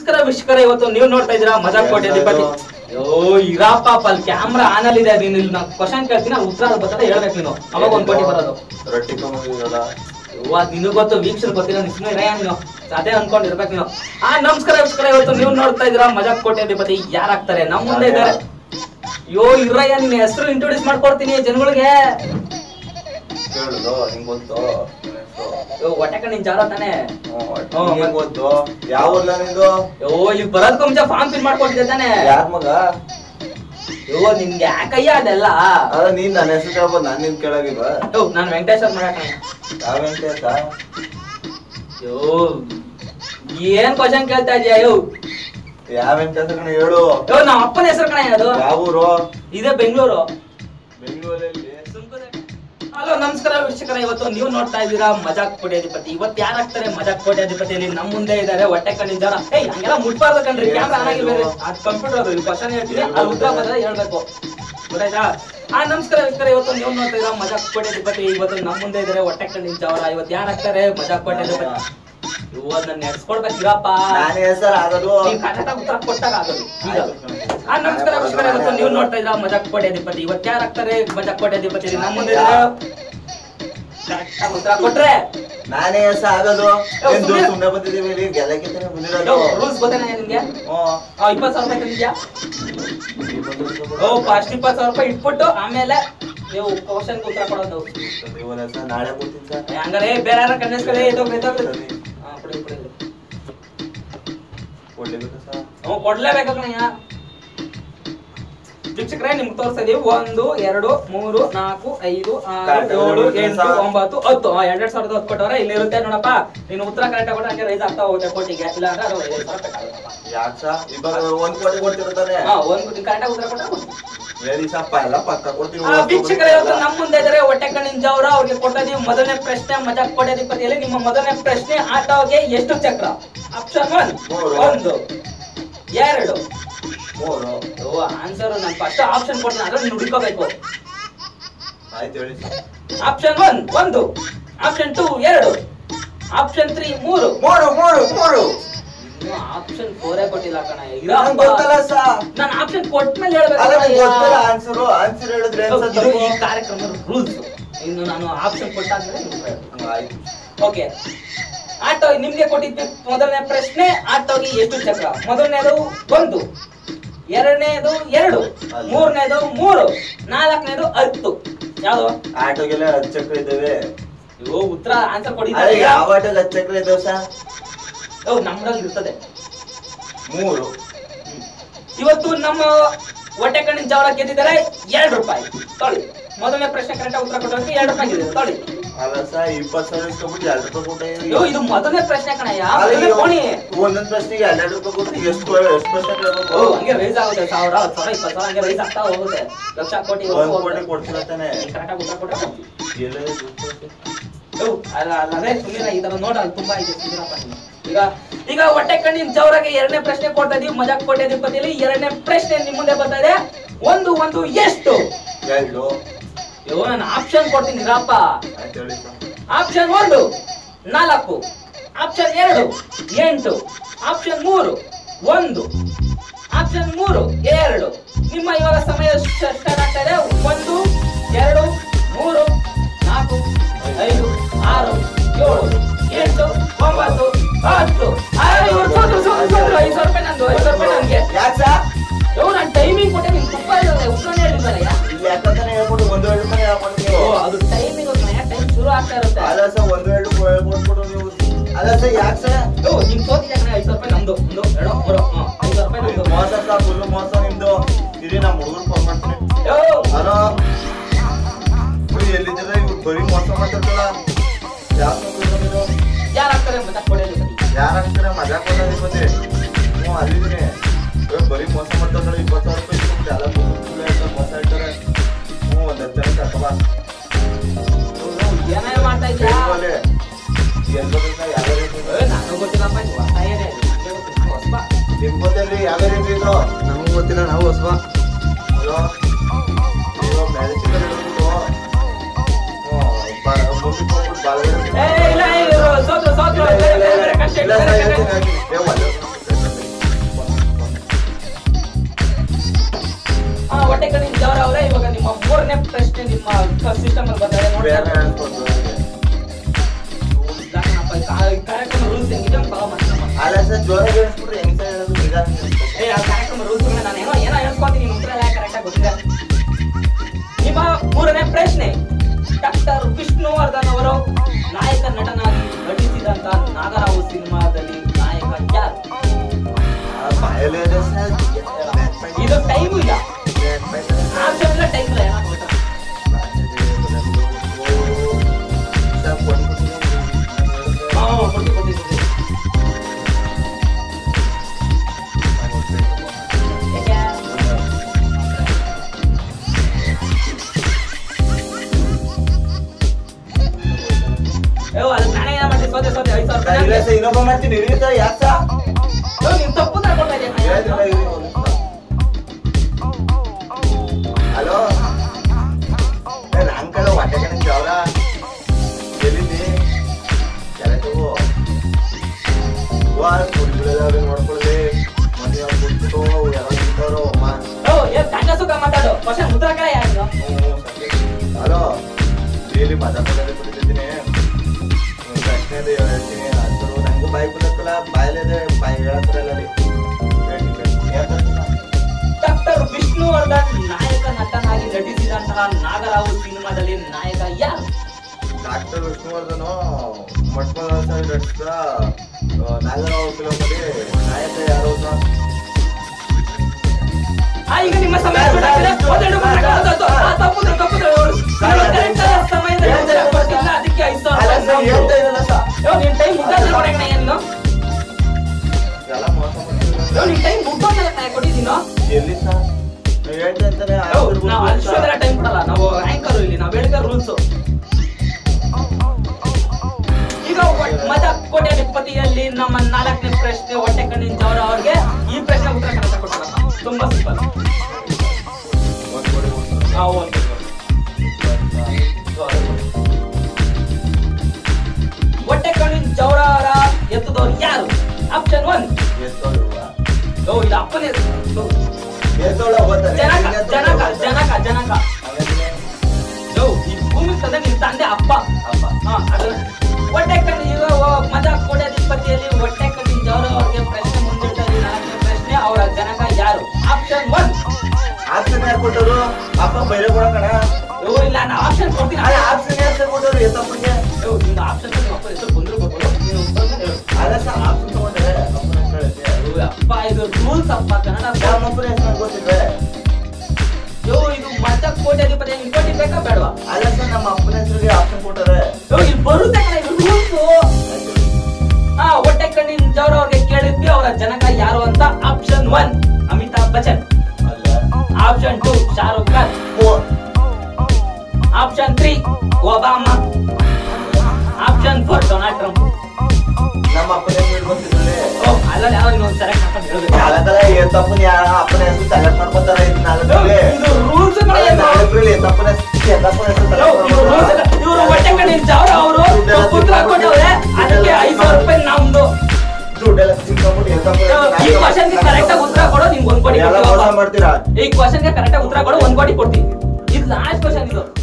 ನಮಸ್ಕಾರ ವೀಕ್ಷಕರ ಇವತ್ತು ನೀವು ನೋಡ್ತಾ ಇದ್ದೀರಾ ಮಜಾ ಕೋಟೆ ದೀಪತಿ ಅಯ್ಯೋ ಇರಪ್ಪ ಅಲ್ಲಿ ಕ್ಯಾಮ್ರಾ ಆನ್ ಅಲ್ಲಿ ಇದೆ ನೀನು ಇಲ್ಲಿ ನಾನು ಕ್ವಶನ್ ಕೇಳ್ತೀನಿ ಅದು ಉತ್ತರ ಬರ್ತದೆ ಹೇಳ್ಬೇಕು ನೀನು ಅವಾಗ ಒಂದ್ ಕೋಟಿ ಬರೋದು ರೊಟ್ಟಿ ಕಮ್ಮಿ ಅವ್ವ, ನಿನಗ್ ಗೊತ್ತು ವೀಕ್ಷರ್ ಗೊತ್ತಿಲ್ಲ ನೀನು ಸುಮ್ಮನೆ ಇರಯ್ಯ ನೀನು ಅದೇ ಅನ್ಕೊಂಡಿರ್ಬೇಕು ನೀನು ಆ ನಮಸ್ಕಾರ ವೀಕ್ಷಕರ ಇವತ್ತು ನೀವು ನೋಡ್ತಾ ಇದ್ದೀರಾ ಮಜಾ ಕೋಟೆ ಅಧಿಪತಿ ಯಾರಾಗ್ತಾರೆ ನಮ್ಮ ಮುಂದೆ ಇದ್ದಾರೆ ಅಯ್ಯೋ ಇರಯ್ಯ ನಿನ್ನ ಹೆಸರು ಇಂಟ್ರೊಡ್ಯೂಸ್ ಮಾಡ್ಕೊಡ್ತೀನಿ ಜನಗಳಿಗೆ ಕೇಳುದು ನಿಂಗ್ ಗೊತ್ತು ನಿನ್ ಹೆಸ್ರು? ಅಯ್ಯೋ ಹೊಟ್ಟೆ ಕಣ್ಣಿನ ಜಾರ ತಾನೆ ಹ್ಮ್, ನಿಂಗ್ ಗೊತ್ತು ಯಾವ ಊರ್ಲ ನಿಂದು ಅಯ್ಯೋ ಇಲ್ಲಿ ಬರೋದ್ಕು ಮುಂಚೆ ಫಾರ್ಮ್ ಫಿಲ್ ಮಾಡ್ಕೊಟ್ಟಿದ್ದೆ ತಾನೆ ಯಾರ್ ಮಗ ಅಯ್ಯೋ ನಿನ್ಗೆ ಯಾಕಯ್ಯ ಅದೆಲ್ಲ ಅದ ನೀನ್ ನನ್ನ ಹೆಸರು ಕೇಳ್ಬೋದು ನಾನ್ ನಿನ್ ಕೇಳಾಗಿಲ್ವಾ ಅಯ್ಯೋ ನಾನು ವೆಂಕಟೇಶ್ವರ ಮಾಡಕ ಯಾವ ವೆಂಕಟೇಶ ಅಯ್ಯೋ ಏನ್ ಕ್ವಶನ್ ಕೇಳ್ತಾ ಇದೀಯ ಅಯ್ಯೋ ಯಾವ ವೆಂಕಟೇಶ ಕಣ ಹೇಳು ಅಯ್ಯೋ ನಮ್ಮ ಅಪ್ಪನ ಹೆಸರು ಕಣ ಅದು ಯಾವ ಊರು ಇದೇ ಬೆಂಗಳೂರು ಬೆಂಗಳೂರಲ್ಲಿ ಹಲೋ ನಮಸ್ಕಾರ ವೀಕ್ಷಕರ ಇವತ್ತು ನೀವು ನೋಡ್ತಾ ಇದ್ದೀರಾ ಮಜಾಕ್ ಕೋಟೆ ಅಧಿಪತಿ ಇವತ್ತು ಯಾರಾಗ್ತಾರೆ ಮಜಾಕ್ ಕೋಟೆ ಅಧಿಪತಿಯಲ್ಲಿ ನಮ್ಮ ಮುಂದೆ ಇದ್ದಾರೆ ಹೊಟ್ಟೆ ಕಣ್ಣಿದ್ದಾರ ಏಯ್ ಹಂಗೆಲ್ಲ ಮುಟ್ಬಾರ್ದು ಕಣ್ರಿ ಕ್ಯಾಮ್ರಾ ಆನ್ ಆಗಿರ್ಬೇಕು ಅದು ಕಂಪ್ಯೂಟರ್ ಅದು ಕ್ವಶನ್ ಹೇಳ್ತೀನಿ ಅದು ಉತ್ತರ ಬಂದ್ರೆ ಹೇಳ್ಬೇಕು ಗೊತ್ತಾಯ್ತಾ ಆ ನಮಸ್ಕಾರ ವೀಕ್ಷಕರ ಇವತ್ತು ನೀವು ನೋಡ್ತಾ ಇದ್ದೀರಾ ಮಜಾಕ್ ಕೋಟೆ ಅಧಿಪತಿ ಇವತ್ತು ನಮ್ಮ ಮುಂದೆ ಇದ್ದಾರೆ ಹೊಟ್ಟೆ ಕಣ್ಣಿದ್ದವರ ಇವತ್ತು ಯಾರಾಗ್ತಾರೆ ಮಜಾಕ್ ಕೋಟೆ ಅಧಿಪತಿ ಇವತ್ತು ನನ್ನ ನೆಡ್ಸ್ಕೊಡ್ಬೇಕಿರಪ್ಪ ನಾನೇ ಹೆಸರು ಆಗೋದು ನೀವು ಕರೆಕ್ಟಾಗಿ ಉತ್ತರ ಕೊಟ್ಟಾಗ ಆಗೋದು ಈಗ ಆ ನಮಸ್ಕಾರ ನಮಸ್ಕಾರ ಇವತ್ತು ನೀವು ನೋಡ್ತಾ ಇದ್ರ ಮಜಾಕ್ ಕೋಟೆ ಅಧಿಪತಿ ಇವತ್ತು ಯಾರಾಗ್ತಾರೆ ಮಜಾಕ್ ಕೋಟೆ ಅಧಿಪತಿ ನಮ್ಮ ಮುಂದೆ ಕರೆಕ್ಟಾಗಿ ಉತ್ತರ ಕೊಟ್ರೆ ನಾನೇ ಹೆಸರು ಆಗೋದು ಏ, ಎಂದು ಸುಮ್ನೆ- ಸುಮ್ನೆ ಬಂದಿದೀವಿ ಇಲ್ಲಿ ಗೆಲ್ಲಕ್ಕಿಂತಾನೆ ಬಂದಿರೋದು ರೂಲ್ಸ್ ಗೊತ್ತೇನ ನಿಮ್ಗೆ ಹ್ಮ್ ಆ, ಇಪ್ಪತ್ತು ಸಾವಿರ ರೂಪಾಯಿ ತಂದಿದ್ಯಾ ಓ ಫಸ್ಟ್ ಇಪ್ಪತ್ತು ಸಾವಿರ ರೂಪಾಯಿ ಇಟ್ಬಿಟ್ಟು ಆಮೇಲೆ ನೀವು ಕ್ವಶನ್ ಉತ್ತರ ಕೊಡೋದು ಇವನ ಹೆಸರು ನಾಳೆ ಕೊಡ್ತೀನಿ ಸರ್ ಹಂಗಾರೆ ಬೇರೆ ಯಾರ ಕನ್ನೆಸ್ಕೊಳ್ಳಿ ಎದೋಗ್ರಿ ಎದೋಗ್ರಿ ಹಾ ಕೊಡಿ ಕೊಡಿ ಕೊಡ್ಲೇಬೇಕಾ ಸರ್ ಹ್ಞೂ ಕೊಡ್ಲೇಬೇಕು ಕಣಯ್ಯ ವೀಕ್ಷಕರೇ ನಿಮ್ಗೆ ತೋರಿಸ್ತಾ ಇದೀವಿ ಒಂದು ಎರಡು ಮೂರು ನಾಲ್ಕು ಐದು ಆರು Correct. ಏಳು ಒಂದು ಎಂಟು ಸಾವಿರ. ಒಂಬತ್ತು ಹತ್ತು ಆ, ಎರಡೆರಡು ಸಾವಿರದ ಹತ್ತು ಕೊಟ್ಟವ್ರೆ ಇಲ್ಲಿ ಇರುತ್ತೆ ನೋಡಪ್ಪ ನೀನು ಉತ್ತರ ಕರೆಕ್ಟ್ ಕೊಟ್ಟು ಹಂಗೆ ರೈಸ್ ಆಗ್ತಾ ಹೋಗುತ್ತೆ ಕೋಟಿಗೆ ಇಲ್ಲ ಅಂದ್ರೆ ಅದು ಐದು ಸಾವಿರ ಬೇಕಾಗುತ್ತಪ್ಪ ಯಾಕ್ ಸರ್ ಇವಾಗ ಒಂದ್ ಕೋಟಿ ಕೊಡ್ತಿರ್ತಾನೆ ಹಾ ಒಂದು ಕರೆಕ್ಟಾಗಿ ಉತ್ತರ ಕೊಟ್ಟರೆ ಹೇಳಿ ಸಪ್ಪ ಎಲ್ಲ ಪಕ್ಕ ಕೊಡ್ತೀನಿ ಆ, ವೀಕ್ಷಕರೇ ಇವತ್ತು ನಮ್ಮ ಮುಂದೆ ಇದ್ದಾರೆ ಹೊಟ್ಟೆ ಕಣ್ಣಿನ ಅವ್ರ ಅವ್ರಿಗೆ ಕೊಡ್ತಾ ಇದೀವಿ ಮೊದಲನೇ ಪ್ರಶ್ನೆ ಮಜಾಕ್ ಕೋಟೆ ಅಧಿಪತಿಯಲ್ಲಿ ನಿಮ್ಮ ಮೊದಲನೇ ಪ್ರಶ್ನೆ ಆಟೋಗೆ ಎಷ್ಟು ಚಕ್ರ ಆಪ್ಷನ್ ಒನ್ ಮೂರು. ಒಂದು ಎರಡು ಮೂರು ಓ ಆನ್ಸರ್ ನಾನು ಫಸ್ಟ್ ಆಪ್ಷನ್ ಕೊಡ್ತೀನಿ ಅದ್ರಲ್ಲಿ ನೀವು ಹುಡುಕೋಬೇಕು ಆಯ್ತು ಹೇಳಿ ಸರ್ ಆಪ್ಷನ್ ಒನ್ ಒಂದು ಆಪ್ಷನ್ ಟೂ ಎರಡು ಆಪ್ಷನ್ ತ್ರೀ ಮೂರು ಮೂರು ಮೂರು ಮೂರು ಇನ್ನು ಆಪ್ಷನ್ ಫೋರೇ ಕೊಟ್ಟಿಲ್ಲ ಕಣ ನಂಗ್ ಗೊತ್ತಲ್ಲ ಸರ್ ನಾನು ಆಪ್ಷನ್ ಕೊಟ್ಮೇಲೆ ಅಲ್ಲ ನಂಗ್ ಗೊತ್ತಲ್ಲ ಹೇಳ್ಬೇಕು ಆನ್ಸರು ಆನ್ಸರ್ ಹೇಳಿದ್ರೆ ಏನ್ ಸರ್ ಇದು ಈ ತಪ್ಪು? ಕಾರ್ಯಕ್ರಮದ ರೂಲ್ಸ್ ಇನ್ನು ನಾನು ಆಪ್ಷನ್ ಕೊಟ್ಟಾದ್ಮೇಲೆ ನೀವು ಹೇಳ್ಬೇಕು. ಹ್ಮ್, ಆಯ್ತು ಓಕೆ ಆಟೋ ನಿಮ್ಗೆ ಕೊಟ್ಟಿದ್ದು ಮೊದಲನೇ ಪ್ರಶ್ನೆ ಆಟೋಗೆ ಎಷ್ಟು ಚಕ್ರ ಮೊದಲನೇದು ಒಂದು ಎರಡನೇದು ಎರಡು ಅಲ್ಲ. ಮೂರನೇದು ಮೂರು ನಾಲ್ಕನೇದು ಹತ್ತು ಯಾವ್ದು ಆಟೋಗೆಲ್ಲ ಹತ್ತು ಚಕ್ರ ಇದ್ದಾವೆ ಇವು ಉತ್ತರ ಆನ್ಸರ್ ಅದೇ ಕೊಡಿದ್ದಾರೆ ಯಾವ ಆಟೋಲ್ಲಿ ಹತ್ತು ಚಕ್ರ ಇದ್ದಾವೆ ಸರ್ ನಮ್ಮಲ್ಲಿ ಇರ್ತದೆ ಮೂರು ಇವತ್ತು ನಮ್ಮ ಹೊಟ್ಟೆ ಕಣ್ಣಿನ ಜವರ ಗೆದ್ದಿದ್ದಾರೆ ಎರಡು ರೂಪಾಯಿ ತೊಳಿ ಮೊದಲನೇ ಪ್ರಶ್ನೆ ಕರೆಕ್ಟ್ ಉತ್ತರ ಕೊಟ್ಟೋದಕ್ಕೆ ಎರಡು ರೂಪಾಯಿ ಗೆದ್ದಿದ್ದಾರೆ ತೊಳಿ ಅಲ್ಲ ಸರ್ ಇಪ್ಪತ್ತು ಸಾವಿರ ಇಸ್ಕೊಬಿಟ್ಟು ಎರಡು ರೂಪಾಯಿ ಕೊಟ್ಟೆ ಅಯ್ಯೋ ಇದು ಮೊದಲನೇ ಪ್ರಶ್ನೆ ಕಣಯ್ಯ ಅಲ್ಲ, ಮೊದಲನೇ ಇವ್- ಕೋಣಿ ಒಂದೊಂದ್ ಪ್ರಶ್ನೆಗೆ ಎರಡೆರಡು ರೂಪಾಯಿ ಕೊಟ್ಟು ಎಷ್ಟು ಎಷ್ಟು ಪ್ರಶ್ನೆ ಓ ಕೇಳ್ಬೇಕು ಹಂಗೆ ರೈಸ್ ಆಗುತ್ತೆ ಸಾವಿರ ಹತ್ತು ಸಾವಿರ ಇಪ್ಪತ್ತು ಸಾವಿರ ಹಂಗೆ ರೈಸ್ ಆಗ್ತಾ ಹೋಗುತ್ತೆ ಲಕ್ಷ ಕೋಟಿ ಒಂದ್ ಕೋಟಿ ಕೊಡ್ತೀರ ತಾನೆ ಕರೆಕ್ಟಾಗಿ ಉತ್ತರ ಕೊಟ್ಟರೆ ಎಲ್ಲ ಅಯ್ಯೋ, ಅಲ್ಲ ಅಲ್ಲ ಅದೇ ಸುಮ್ಮನೆ ಈ ತರ ನೋಡ ಅಲ್ಲಿ ತುಂಬಾ ಇದೆ ಸುಮ್ಮನಪ್ಪ ನೀನು. ಈಗ ಈಗ ಹೊಟ್ಟೆ ಕಣ್ಣಿನ ಜವರಾಗೆ ಎರಡನೇ ಪ್ರಶ್ನೆ ಕೊಡ್ತಾ ಇದೀವಿ ಮಜಾಕ್ ಕೋಟೆ ತಿರುಪತಿಯಲ್ಲಿ ಎರಡನೇ ಪ್ರಶ್ನೆ ನಿಮ್ ಮುಂದೆ ಬರ್ತಾ ಇದೆ ಒಂದು ಒಂದು ಎಷ್ಟು ಎರಡು ಅಯ್ಯೋ ನಾನು ಆಪ್ಷನ್ ಕೊಡ್ತೀನಿ ರಪ್ಪ ಆಯ್ತು ಹೇಳಿ ಸರ್ ಆಪ್ಷನ್ ಒಂದು ನಾಲ್ಕು ಆಪ್ಷನ್ ಎರಡು ಎಂಟು ಆಪ್ಷನ್ ಮೂರು ಒಂದು ಆಪ್ಷನ್ ಮೂರು ಎರಡು ನಿಮ್ಮ ಇವಾಗ ಸಮಯ ಸ್ಟಾರ್ಟ್ ಆಗ್ತಾ ಇದೆ ಒಂದು ಎರಡು ಮೂರು ನಾಲ್ಕು ಐದು ಆರು ಏಳು ಎಂಟು ಒಂಬತ್ತು ಹತ್ತು ಆ, ಇವ್ರು ಸೋತ್ರು, ಸೋತ್ರು, ಸೋತ್ರು. ಐದು ಸಾವಿರ ರೂಪಾಯಿ ನಂದು ಐದು ಸಾವಿರ ರೂಪಾಯಿ ನನಗೆ ಯಾಕೆ ಸರ್ ಇವ್ರು ನಾನು ಟೈಮಿಂಗ್ ಕೊಟ್ಟೆ ನಿಮ್ಗೆ ತುಪ್ಪ ಇರೋದು ಉತ್ತರ ಹೇಳಿದ್ದಾರಯ್ಯ ಇಲ್ಲಿ ಯಾಕಂತಾನೆ ಹೇಳ್ಬಿಟ್ಟು ಒಂದು ಎರಡು ರೂಪಾಯಿ ಹೇಳ್ಕೊಡ್ತೀನಿ ಓ ನೀವು ಅದು ಟೈಮಿಂಗ್ ಟೈಮ್ ಶುರು ಆಗ್ತಾ ಇರುತ್ತೆ ಅಲ್ಲ ಸರ್ ಒಂದು ಎರಡು ರೂಪಾಯಿ ಹೇಳ್ಕೊಟ್ಬಿಟ್ಟು ನೀವು ಅಲ್ಲ ಸರ್ ಯಾಕೆ ಸರ್ ಓ, ನಿಮ್ ಸೋತಿಗೆ ಕಣೆ, ಐದು ಸಾವಿರ ರೂಪಾಯಿ ನಮ್ದು ಒಂದು ಎರಡು ಮೂರು ಹಾ, ಐದು ಸಾವಿರ ರೂಪಾಯಿ ಇದು ನಮ್ದು ಮೋಸ ಸರ್ ಫುಲ್ಲು ಮೋಸ ನಿಮ್ದು ಇರಿ ನಮ್ಮ ಹುಡುಗರು ಫೋನ್ ಮಾಡ್ತೀನಿ ಯೋ, ಹಲೋ ಎಲ್ಲಿದ್ದೀರ ಇವ್ರು ಬರೀ ಮೋಸ ಮಾಡ್ತಿರ್ತಲ್ಲ ಯಾಕೆ ನೀವು ಯಾರಾಗ್ತಾರೆ ಮತ್ತೆ ಕೊಡೋದು ಬನ್ನಿ. ಯಾರಾಗ್ತಾರೆ ಮಜಾ ಕೊಡೋದು ಬಂದೆ ಹ್ಞೂ ಅಲ್ಲಿದ್ದೀನಿ ಇವಾಗ ಬರೀ ಮೋಸ ಮಾಡ್ತಾರೆ ಇಪ್ಪತ್ತು ಸಾವಿರ ರೂಪಾಯಿ ಇಸ್ಕೊಂಡು ಎಲ್ಲ ಮುಗಿಸ್ಬಿಟ್ಟು ಹೇಳ್ತಾರೆ, ಮೋಸ ಹೇಳ್ತಾರೆ ಹ್ಞೂ ಒಂದು ಹತ್ತು ಜನ ಕರ್ಕೊಬ ಓ, ಏನೇ ಮಾಡ್ತಾ ಇದ್ಯಾ ಎಲ್ಲಿ ಬೇಕಾ ಯಾವ ರೇಟ್ ಏ, ನನಗೂ ಗೊತ್ತಿಲ್ಲಪ್ಪ ಇದು ಹೊಸ ಏನೇ ಇದು. ನಂಗೆ ಗೊತ್ತಿಲ್ಲ, ಹೊಸ್ಬ. ನಿಮ್ ಗೊತ್ತಲ್ರಿ ಯಾವ ರೇಟ್ ಇದ್ರು ನಮಗೂ ಗೊತ್ತಿಲ್ಲ ನಾವು ಹೊಸಬ ಹಲೋ ನೀವು ಮ್ಯಾರೇಜ್ ಏ, ಇಲ್ಲ, ಏ, ಇವ್ರು ಸೋತ್ರು, ಸೋತ್ರು. ಬೇರೆ, ಬೇರೆ, ಬೇರೆ, ಕಷ್ಟ ಇಲ್ಲ ಇದೆ, ಸರ್ ಬೇರೆ, ಬೇರೆ. ಹೇಳ್ತೀನಿ ಹೇಳ್ತೀನಿ. ಏ, ಒಳ್ಳೆ ಮೂರನೇ ಪ್ರಶ್ನೆ ನಿಮ್ಮ ಸಿಸ್ಟಮ್ ಅಲ್ಲಿ ಬರ್ತಾರೆ ಬೇರೆ ನೋಡ್ತಾ ಅನ್ಕೊಂಡು ಇಲ್ಲ ಕಣಪ್ಪ, ಈ ಕಾ- ಕಾರ್ಯಕ್ರಮ ರೂಲ್ಸ್ ಹೆಂಗಿದೆ ಅಂತ follow ಮಾಡ್ತೀನಪ್ಪ. ಅಲ್ಲ ಸರ್ ಜೋರಾಗಿ ಹೇಳಿಸ್ಬಿಟ್ರೆ ಹೆಂಗ್ ಸರ್ ಹೇಳೋದು ನಿಧಾನ ಏ ಆ ಕಾರ್ಯಕ್ರಮ ರೂಲ್ಸ್ ನಾನು ಏನೋ ಏನೋ ಹೇಳ್ಕೊತೀನಿ ನಿಮ್ಮ ಉತ್ತರ ಎಲ್ಲ ಕರೆಕ್ಟ್ ಆಗಿ ಗೊತ್ತಿದೆ ನಿಮ್ಮ ಮೂರನೇ ಪ್ರಶ್ನೆ ಡಾಕ್ಟರ್ ವಿಷ್ಣುವರ್ಧನ್ ಅವರು ನಾಯಕ ನಟನಾಗಿ ನಟಿಸಿದಂತ ನಾಗರಾವು ಸಿನಿಮಾದಲ್ಲಿ ನಾಯಕ ಯಾರು ಬಾಯಲ್ಲಿ ಇದೆ ಸರ್ ಇದು ಟೈಮ್ ಇಲ್ಲ ಆಪ್ಷನ್ ಇಲ್ಲ ಟೈಮ್ ಇಲ್ಲ ಏನೋ ಗೊತ್ತಾ? ಹಾ, ಕೊಡ್ತೀನಿ, ಕೊಡ್ತೀನಿ, ಕೊಡ್ತೀನಿ. ಯಾಕೆ? ಏ, ಅದು ನಾನೇ ಏನ್ ಮಾಡ್ತೀನಿ? ಸೋತೆ, ಸೋತೆ, ಐದು ಸಾವಿರ ರೂಪಾಯಿ ನನಗೆ. ಇನ್ನೊಬ್ಬ ಮಾಡ್ತೀನಿ ಇರಿ ಸರ್ ಯಾಕೆ ಸರ್ ಏ, ನೀನ್ ತಪ್ಪು ತಗೊಂಡ ಹೇಳಿದ್ರಲ್ಲ ಇರಿ ಒಂದು ನಿಮಿಷ. ಹಲೋ ಏ ನಾನ್ ಕಡೆ ಹೊಟ್ಟೆ ಕಣಕ್ ಜವರ ಎಲ್ಲಿದ್ದಿ ಕೆಳಗೆ ವಾ ಕುಡಿಗಳವ್ರೆ ನೋಡ್ಕೊಳ್ಳಿ ಮನೆ ಕುಡ್ಬಿಟ್ಟು ಯಾರೋ ಇದ್ದವರು ಅಮ್ಮ ಓ ಏ ಗಂಡ ಸುಖ ಮಾತಾಡು ಕ್ವಶನ್ ಉತ್ತರ ಕಡೆ ಯಾರು ಹಲೋ ಇಲ್ಲಿ ಮಾತಾಡ್ಕೊಳ್ಳೋದೇ ಕುಡಿತಿದ್ದೀನಿ ಒಂದು ಪ್ರಶ್ನೆ ಇದೆ ಹೇಳ್ತೀನಿ ಅದು ನಂಗೂ ಬಾಯಿ ಬಂದತ್ತಲ್ಲ ಬಾಯಲ್ಲಿದೆ ಬಾಯಿ ಹೇಳತ್ತಲ್ಲ ಅಲ್ಲಿ ಹೇಳ್ತೀನಿ ಯಾಕಂತ ಡಾಕ್ಟರ್ ವಿಷ್ಣುವರ್ಧನ್ ನಾಯಕ ನಟನಾಗಿ ನಟಿಸಿದಂತಹ ನಾಗರಾವು ಸಿನಿಮಾದಲ್ಲಿ ನಾಯಕ ಯಾರು ಡಾಕ್ಟರ್ ವಿಷ್ಣುವರ್ಧನ್ ಮೊಟ್ಟಮೊದಲ ಸಾರಿ ನಟಿಸಿದ ನಾಗರಾವ್ ಫಿಲಮ್ ಅಲ್ಲಿ ನಾಯಕ ಯಾರು ಅಂತ ಆ, ಈಗ ನಿಮ್ಮ ಸಮಯ ಕೊಟ್ಟಾಗಿದೆ. ಒಂದೆರಡು ಮೂರು ನಾಲ್ಕು ಐದು, ಆ, ತಪ್ಪುದ್ರು, ತಪ್ಪುದ್ರು. ಇವ್ರು correct ಆದ ಸಮಯದಲ್ಲಿ ಉತ್ತರ ಕೊಟ್ಟಿಲ್ಲ, ಅದಕ್ಕೆ ಐದು ಸಾವಿರ ಅಲ್ಲ ರೂಪಾಯಿ ಸರ್ ಹೇಳ್ತಾ ಇರಲ್ಲ ಸರ್ ಯೋ, ನಿನ್ ಟೈಮ್ ಮುಗ್ದಾದ್ಮೇಲೆ ಕೊಡೋಣ ಏನು ಎಲ್ಲ ಮೋಸ ಮಾಡ್ತಿದ್ದಾರೆ. ಯೋ, ನಿನ್ ಟೈಮ್ ಮುಗ್ದೋದ್ಮೇಲೆ ನಾ ಕೊಟ್ಟಿದ್ದೀನೋ ಎಲ್ಲಿ ಸರ್ ನೀವು ಹೇಳ್ತಾ ಇರ್ತಾರೆ ಯೋ, ನಾವು ಅಷ್ಟೊಂದೆಲ್ಲ ಟೈಮ್ ಕೊಡಲ್ಲ ನಾವು ಆಂಕರ್ ಇಲ್ಲಿ ನಾವು ಹೇಳಿದ ರೂಲ್ಸ್ ಈಗ ಒಟ್- ಮತ ಕೋಟೆ ಅಧಿಪತಿಯಲ್ಲಿ ನಮ್ಮ ನಾಲ್ಕನೇ ಪ್ರಶ್ನೆ ಹೊಟ್ಟೆ ಕಣ್ಣಿನ ಜವರ ಅವ್ರಿಗೆ ಈ ಪ್ರಶ್ನೆ ಉತ್ತರ ಕನ್ನಡ ಕೊಟ್ಟಲ್ಲ ತುಂಬಾ ಸಿಂಪಲ್ ನಾವು ಒಂದು ಹೊಟ್ಟೆ ಕಣ್ಣಿನ ಜವರ ಅವರ ಎತ್ತದವ್ರು ಯಾರು ಆಪ್ಷನ್ ಒನ್ ಓ ಇದು ಅಪ್ಪನೇ ಹೆಸರು. ಜನಕ ಜನಕ ಜನಕ ಜನಕ ಯೋ, ಈ ಭೂಮಿ ತಂದೆ ನಿನ್ ತಂದೆ ಅಪ್ಪ ಹಾ, ಅದು ಹೊಟ್ಟೆ ಕಣ್ಣಿ ಈಗ ಒ- ಮತ ಕೋಟೆ ಅಧಿಪತಿಯಲ್ಲಿ ಹೊಟ್ಟೆ ಕಣ್ಣಿನ ಜವರ ಅವ್ರಿಗೆ ಪ್ರಶ್ನೆ ಮುಂದಿಡ್ತಾ ಇದ್ದೀವಿ ನಾಲ್ಕನೇ ಪ್ರಶ್ನೆ ಅವರ ಜನಕ ಯಾರು ಆಪ್ಷನ್ ಒನ್ ಆಪ್ಷನ್ ಯಾರು ಕೊಟ್ಟರು ಅಪ್ಪ ಬೈರೆ ಕೊಡ ಕಣ ಯೋ ಇಲ್ಲ ನಾನು ಆಪ್ಷನ್ ಕೊಡ್ತೀನಿ ಅಲ್ಲ ಆಪ್ಷನ್ ಯಾರು ಸರ್ ಕೊಟ್ಟರು ಎತ್ತಪ್ಪಗೆ ಯೋ, ನಿನ್ನ ಆಪ್ಷನ್ ನಿಮ್ಮ ಅಪ್ಪ ಹೆಸರು ಬಂದ್ರು ಬರ್ಬೋದು ನೀನು ಉತ್ತರನ ಹೇಳು. ಅಲ್ಲ ಸರ್ ಆಪ್ಷನ್ ತಗೊಂಡ್ರೆ ಅಪ್ಪನ ಹೆಸರು ಹೇಳುತ್ತೆ ಯೋ, ಅಪ್ಪ ಇದು ರೂಲ್ಸ್ ಅಪ್ಪ ಕನ್ನಡ ನಮ್ಮ ಅಪ್ಪನ ಹೆಸರು ಗೊತ್ತಿಲ್ವೇ ಯೋ ಇದು ಮತ ಕೋಟೆ ಅಧಿಪತಿ ನಿನ್ ಕೊಟ್ಟಿರ್ಬೇಕಾ ಬೇಡವಾ ಅಲ್ಲ ಸರ್ ನಮ್ಮ ಅಪ್ಪನ ಹೆಸರಿಗೆ ಆಪ್ಷನ್ ಕೊಟ್ಟಾರೆ ಯೋ ಇಲ್ಲಿ ಬರುತ್ತೆ ಕಣ ಇದು ರೂಲ್ಸು ಹಾ ಹೊಟ್ಟೆ ಕಣ್ಣಿನ ಜವರ ಅವ್ರಿಗೆ ಕೇಳಿದ್ವಿ ಅವರ ಜನಕ ಯಾರು ಅಂತ ಆಪ್ಷನ್ ಒನ್ ಅಮಿತಾಬ್ ಬಚ್ಚನ್ ಅಲ್ಲ ಆಪ್ಷನ್ ಟು ಶಾರುಖ್ ಖಾನ್ ಓ option three Obama option four Donald Trump ನಮ್ಮ ಅಪ್ಪನ ಹೆಸರು ಗೊತ್ತಿದ್ರಲ್ಲಿ ಓ ಅಲ್ಲಲ್ಲಿ ಯಾರೋ ಇನ್ನೊಂದು ಸೆಲೆಕ್ಟ್ ಮಾಡ್ಕೊಂಡು ಹೇಳ್ಬೇಕು ನಾಲ್ಕಲ್ಲ ಎತ್ತಪ್ಪನ ಯಾರ ಅಪ್ಪನ ಹೆಸರು ಸೆಲೆಕ್ಟ್ ಮಾಡ್ಕೊತಾರೆ ಇದು ಯೋ, ನಾಲ್ಕರಲ್ಲಿ ಇದು ರೂಲ್ಸ್ ನಾಲ್ಕರಲ್ಲಿ ಎತ್ತಪ್ಪನ ಹೆಸರು ಎತ್ತಪ್ಪನ ಹೆಸರು select ಇವರು ಹೊಟ್ಟೆ ಕಣ್ಣಿನ ಜವರ ಅವರು ಪುತ್ರ ಕೊಟ್ಟವ್ರೆ ಅದಕ್ಕೆ ಐದು ಸಾವಿರ ರೂಪಾಯಿ ನಮ್ದು ದುಡ್ಡೆಲ್ಲ ಸಿಕ್ಕಾಬಿಟ್ಟು ಎತ್ತಪ್ಪನ ಯೋ, ಹೆಸರು ಈ ಕ್ವಶನ್ಗೆ ಕರೆಕ್ಟ್ ಆಗಿ ಉತ್ತರ ಕೊಡೋ ನಿಮ್ಗೆ ಒಂದ್ ಕೋಟಿ ಎಲ್ಲ ಮೋಸ ಕೊಡ್ತೀವಪ್ಪ. ಮಾಡ್ತೀರಾ ಈ ಕ್ವಶನ್ಗೆ ಕರೆಕ್ಟ್ ಆಗಿ ಉತ್ತರ ಕೊಡು ಒಂದ್ ಕೋಟಿ ಕೊಡ್ತೀನಿ ಇದು ಲಾಸ್ಟ್ ಕ್ವಶನ್ ಇದು